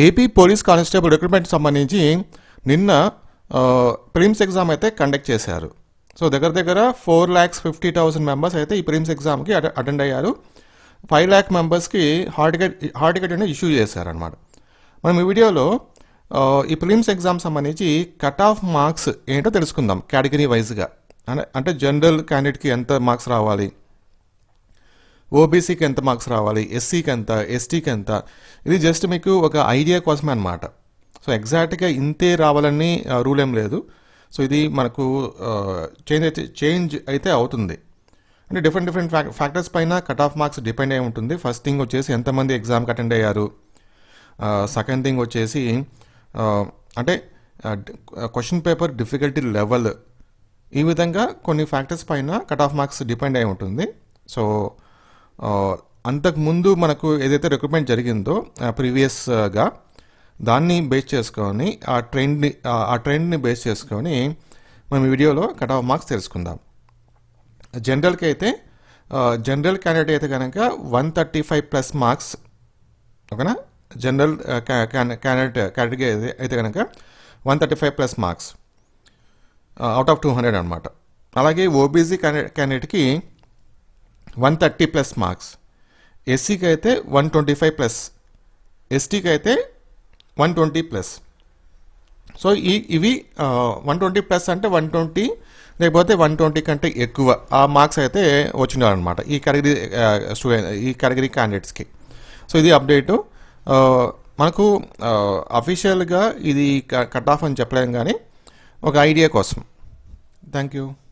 AP police constable recruitment సంబంధించి నిన్న prelims exam అయితే కండక్ట్ చేశారు సో దగ్గర దగ్గర four lakhs fifty thousand members అయితే ఈ ప్రిమ్స్ ఎగ్జామ్కి అటెండ్ అయ్యారు ఫైవ్ ల్యాక్ మెంబర్స్కి హాల్ టికెట్ హాల్ టికెట్ అనేది ఇష్యూ చేశారనమాట మనం ఈ వీడియోలో ఆ, ఈ ప్రిలిమ్స్ ఎగ్జామ్ సంబంధించి కట్ ఆఫ్ మార్క్స్ ఏంటో తెలుసుకుందాం కేటగిరీ వైజ్గా అంటే అంటే జనరల్ క్యాండిడేట్కి ఎంత మార్క్స్ రావాలి ఓబీసీకి ఎంత మార్క్స్ రావాలి ఎస్సీకి ఎంత ఎస్టీకి ఎంత ఇది జస్ట్ మీకు ఒక ఐడియా కోసమే అనమాట సో ఎగ్జాక్ట్గా ఇంతే రావాలని రూల్ ఏం లేదు సో ఇది మనకు చేంజ్ అయితే చేంజ్ అయితే అవుతుంది అంటే డిఫరెంట్ డిఫరెంట్ ఫ్యాక్టర్స్ పైన కట్ ఆఫ్ మార్క్స్ డిపెండ్ అయి ఉంటుంది ఫస్ట్ థింగ్ వచ్చేసి ఎంతమంది ఎగ్జామ్కి అటెండ్ అయ్యారు సెకండ్ థింగ్ వచ్చేసి ఆ, అంటే క్వశ్చన్ పేపర్ డిఫికల్టీ లెవెల్ ఈ విధంగా కొన్ని ఫ్యాక్టర్స్ పైన కట్ ఆఫ్ మార్క్స్ డిపెండ్ అయి ఉంటుంది సో ఆ, అంతకుముందు మనకు ఏదైతే రిక్రూట్మెంట్ జరిగిందో ప్రీవియస్గా దాన్ని బేస్ చేసుకొని ఆ ట్రెండ్ని ఆ- ఆ ట్రెండ్ని బేస్ చేసుకొని మనం ఈ వీడియోలో కట్ ఆఫ్ మార్క్స్ తెలుసుకుందాం జనరల్కి అయితే జనరల్ క్యాండిడేట్ అయితే కనుక one thirty five plus marks ఓకేనా జనరల్ క్యాండిడేట్ కేటగిరీ అయితే- అయితే కనుక one thirty five plus marks out of two hundred అనమాట అలాగే ఓబీసీ క్యాండిడేట్ క్యాండిడేట్కి వన్ థర్టీ ప్లస్ మార్క్స్ ఎస్సీకి అయితే వన్ ట్వంటీ ఫైవ్ ప్లస్ ఎస్టీకి అయితే వన్ ట్వంటీ ప్లస్ సో ఈ ఇవి వన్ ట్వంటీ ప్లస్ అంటే వన్ ట్వంటీ లేకపోతే వన్ ట్వంటీ కంటే ఎక్కువ ఆ మార్క్స్ అయితే వచ్చినారనమాట ఈ కేటగిరీ స్టూడెంట్ ఈ కేటగిరీ క్యాండిడేట్స్కి సో ఇది అప్డేటు ఆ, మనకు అఫీషియల్గా ఇది కట్ ఆఫ్ అని చెప్పలేం కానీ ఒక ఐడియా కోసం థ్యాంక్ యూ